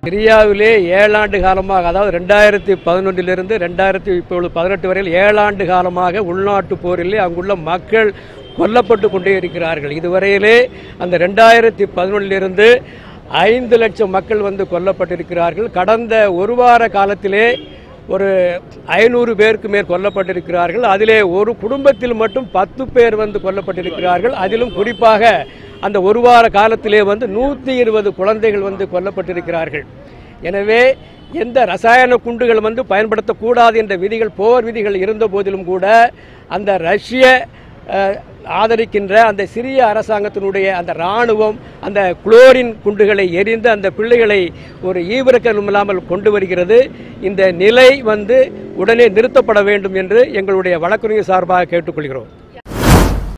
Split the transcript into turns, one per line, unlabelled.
சிரியாவிலே ஏழாண்டு காலமாக அதாவது ரெண்டாயிரத்தி பதினொன்றிலிருந்து ரெண்டாயிரத்தி இப்பொழுது பதினெட்டு வரையில் ஏழாண்டு காலமாக உள்நாட்டு போரிலே அங்குள்ள மக்கள் கொல்லப்பட்டு கொண்டே இருக்கிறார்கள் இதுவரையிலே அந்த ரெண்டாயிரத்தி பதினொன்றிலிருந்து ஐந்து லட்சம் மக்கள் வந்து கொல்லப்பட்டிருக்கிறார்கள் கடந்த ஒரு வார காலத்திலே ஒரு ஐநூறு பேருக்கு மேல் கொல்லப்பட்டிருக்கிறார்கள் அதிலே ஒரு குடும்பத்தில் மட்டும் பத்து பேர் வந்து கொல்லப்பட்டிருக்கிறார்கள் அதிலும் குறிப்பாக அந்த ஒரு வார காலத்திலே வந்து நூற்றி இருபது குழந்தைகள் வந்து கொல்லப்பட்டிருக்கிறார்கள் எனவே எந்த ரசாயன குண்டுகள் வந்து பயன்படுத்தக்கூடாது என்ற விதிகள் போர் விதிகள் இருந்த போதிலும் கூட அந்த ரஷ்ய அஹ், ஆதரிக்கின்ற அந்த சிறிய அரசாங்கத்தினுடைய அந்த இராணுவம் அந்த குளோரின் குண்டுகளை எரிந்து அந்த பிள்ளைகளை ஒரு ஈவிரக்கம் இல்லாமல் கொண்டு வருகிறது இந்த நிலை வந்து உடனே நிறுத்தப்பட வேண்டும் என்று எங்களுடைய வழக்கறிஞர் சார்பாக கேட்டுக்கொள்கிறோம்